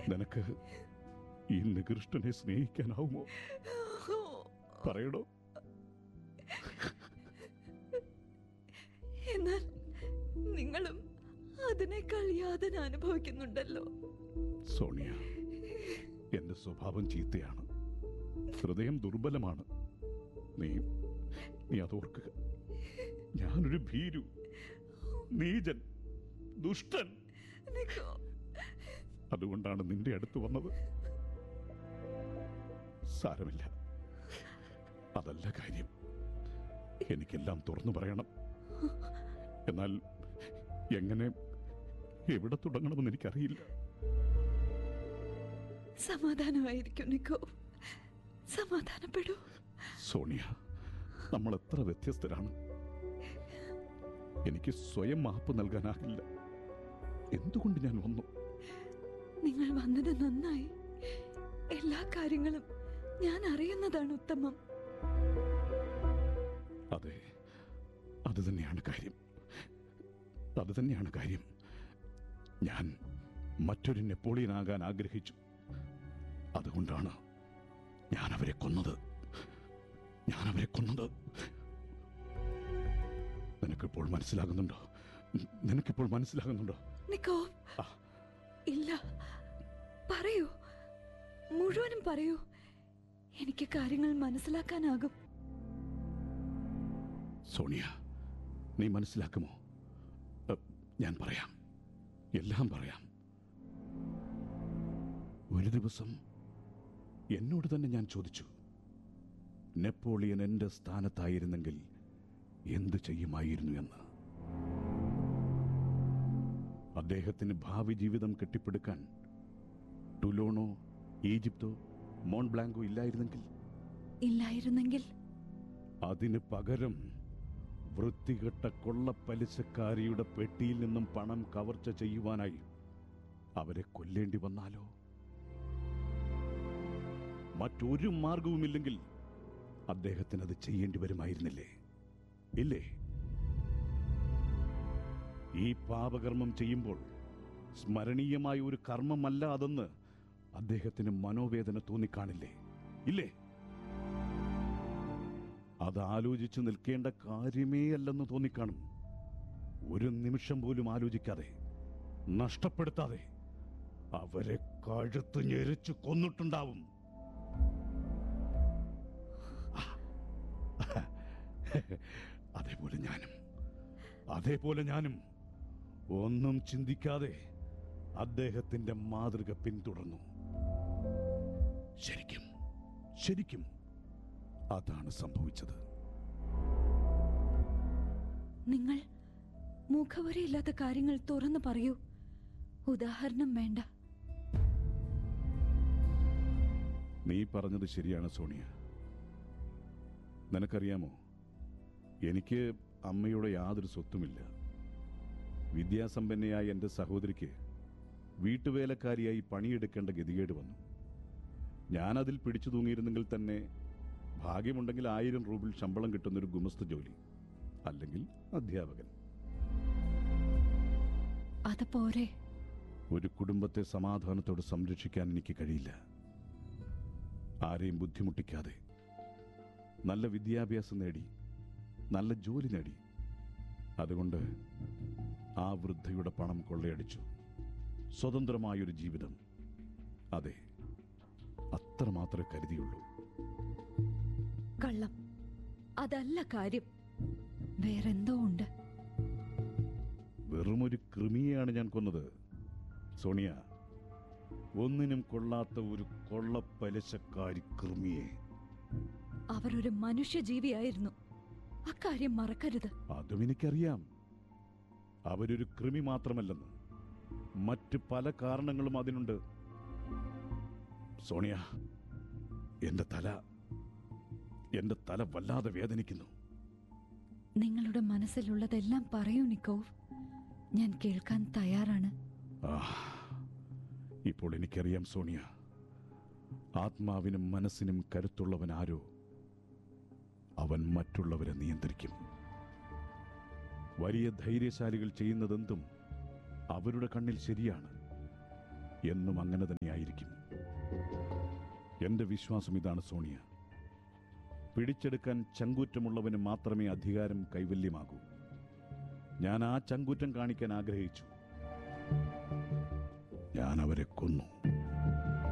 നിനക്ക് ഈ നികൃഷ്ടനെ സ്നേഹിക്കാനാവുമോ പറയടോ എന്നാൽ നിങ്ങളും അതിനേക്കാൾ യാതന അനുഭവിക്കുന്നുണ്ടല്ലോ സോണിയ എന്റെ സ്വഭാവം ചീത്തയാണ് ഹൃദയം ദുർബലമാണ് നീ നീ അതോർക്കുക ഞാനൊരു ഭീരു നീചൻ ദുഷ്ടൻ നിക്കോ അതുകൊണ്ടാണ് നിന്റെ അടുത്ത് വന്നത് സാരമില്ല അതല്ല കാര്യം എനിക്കെല്ലാം തുറന്നു പറയണം എന്നാൽ എങ്ങനെ എവിടെ തുടങ്ങണമെന്ന് എനിക്കറിയില്ല സമാധാനമായിരിക്കും നിക്കോ സമാധാനപ്പെടൂ സോണിയ നമ്മൾ എത്ര വ്യത്യസ്തരാണ് എനിക്ക് സ്വയം മാപ്പ് നൽകാനാകില്ല എന്തുകൊണ്ട് ഞാൻ വന്നു നിങ്ങൾ വന്നത് നന്നായി എല്ലാ കാര്യങ്ങളും ഞാൻ അറിയുന്നതാണ് ഉത്തമം അതെ അത് തന്നെയാണ് കാര്യം അത് തന്നെയാണ് കാര്യം ഞാൻ മറ്റൊരു നെപ്പോളിയൻ ആകാൻ ആഗ്രഹിച്ചു അതുകൊണ്ടാണ് ഞാൻ അവരെ കൊന്നത് ഞാൻ അവരെ കൊന്നത് നിനക്കിപ്പോൾ മനസ്സിലാകുന്നുണ്ടോ നിനക്കിപ്പോൾ മനസ്സിലാകുന്നുണ്ടോ നിക്കോ ആ. ഇല്ല പറയൂ മുഴുവനും പറയൂ എനിക്ക് കാര്യങ്ങൾ മനസ്സിലാക്കാനാകും സോണിയ നീ മനസ്സിലാക്കുമോ അ, ഞാൻ പറയാം എല്ലാം പറയാം ഒരു ദിവസം എന്നോട് തന്നെ ഞാൻ ചോദിച്ചു നെപ്പോളിയൻ എന്റെ സ്ഥാനത്തായിരുന്നെങ്കിൽ എന്തു ചെയ്യുമായിരുന്നു എന്ന് അദ്ദേഹത്തിന് ഭാവി ജീവിതം കെട്ടിപ്പടുക്കാൻ ടുലോണോ ഈജിപ്തോ മോൺബ്ലാങ്കോ ഇല്ലായിരുന്നെങ്കിൽ ഇല്ലായിരുന്നെങ്കിൽ അതിന് പകരം വൃത്തികെട്ട കൊള്ളപ്പലിശക്കാരിയുടെ പെട്ടിയിൽ നിന്നും പണം കവർച്ച ചെയ്യുവാനായി അവരെ കൊല്ലേണ്ടി വന്നാലോ മറ്റൊരു മാർഗവുമില്ലെങ്കിൽ അദ്ദേഹത്തിന് അത് ചെയ്യേണ്ടി വരുമായിരുന്നില്ലേ ഇല്ലേ ഈ പാപകർമ്മം ചെയ്യുമ്പോൾ സ്മരണീയമായ ഒരു കർമ്മമല്ല അതെന്ന് അദ്ദേഹത്തിന് മനോവേദന തോന്നിക്കാണില്ലേ ഇല്ലേ അത് ആലോചിച്ചു നിൽക്കേണ്ട കാര്യമേ അല്ലെന്ന് തോന്നിക്കാണും ഒരു നിമിഷം പോലും ആലോചിക്കാതെ നഷ്ടപ്പെടുത്താതെ അവരെ കഴുത്ത് ഞെരിച്ചു കൊന്നിട്ടുണ്ടാവും ആ. അതേപോലെ ഞാനും അതേപോലെ ഞാനും ഒന്നും ചിന്തിക്കാതെ അദ്ദേഹത്തിന്റെ മാതൃക പിന്തുടർന്നു ശരിക്കും ശരിക്കും അതാണ് സംഭവിച്ചത് നിങ്ങൾ മുഖവരയില്ലാത്ത കാര്യങ്ങൾ തുറന്നു പറയൂ ഉദാഹരണം വേണ്ട നീ പറഞ്ഞത് ശരിയാണ് സോണിയ നിനക്കറിയാമോ എനിക്ക് അമ്മയുടെ യാതൊരു സ്വത്തുമില്ല വിദ്യാസമ്പന്നയായ എൻ്റെ സഹോദരിക്ക് വീട്ടുവേലക്കാരിയായി പണിയെടുക്കേണ്ട ഗതികേട് വന്നു ഞാനതിൽ പിടിച്ചു തൂങ്ങിയിരുന്നെങ്കിൽ തന്നെ ഭാഗ്യമുണ്ടെങ്കിൽ ആയിരം റൂബിൾ ശമ്പളം കിട്ടുന്നൊരു ഗുമസ്ത ജോലി അല്ലെങ്കിൽ അധ്യാപകൻ അത് പോരെ ഒരു കുടുംബത്തെ സമാധാനത്തോടെ സംരക്ഷിക്കാൻ എനിക്ക് കഴിയില്ല ആരെയും ബുദ്ധിമുട്ടിക്കാതെ നല്ല വിദ്യാഭ്യാസം നേടി നല്ല ജോലി നേടി അതുകൊണ്ട് ആ വൃദ്ധയുടെ പണം കൊള്ളയടിച്ചു സ്വതന്ത്രമായൊരു ജീവിതം അതെ അത്രമാത്രമേ കരുതിയുള്ളൂ കള്ളം അതല്ല കാര്യം വേറെന്തോ ഉണ്ട് വെറുമൊരു കൃമിയെയാണ് ഞാൻ കൊന്നത് സോണിയ ഒന്നിനും കൊള്ളാത്ത ഒരു കൊള്ളപ്പലിശക്കാരി കൃമിയെ അവരൊരു മനുഷ്യജീവിയായിരുന്നു അക്കാര്യം മറക്കരുത് അതും എനിക്കറിയാം അവരൊരു കൃമി മാത്രമല്ലെന്ന് മറ്റ് പല കാരണങ്ങളും അതിനുണ്ട് സോണിയ എന്റെ തല എന്റെ തല വല്ലാതെ വേദനിക്കുന്നു നിങ്ങളുടെ മനസ്സിലുള്ളതെല്ലാം പറയൂ നിക്കോവ് ഞാൻ കേൾക്കാൻ തയ്യാറാണ് ആ ഇപ്പോൾ എനിക്കറിയാം സോണിയ ആത്മാവിനും മനസ്സിനും കരുത്തുള്ളവൻ ആരോ അവൻ മറ്റുള്ളവരെ നിയന്ത്രിക്കും വലിയ ധൈര്യശാലികൾ ചെയ്യുന്നതെന്തും അവരുടെ കണ്ണിൽ ശരിയാണ് എന്നും അങ്ങനെ തന്നെയായിരിക്കും എന്റെ വിശ്വാസം ഇതാണ് സോണിയ പിടിച്ചെടുക്കാൻ ചങ്കൂറ്റമുള്ളവന് മാത്രമേ അധികാരം കൈവല്യമാകൂ ഞാൻ ആ ചങ്കൂറ്റം കാണിക്കാൻ ആഗ്രഹിച്ചു ഞാൻ അവരെ കൊന്നു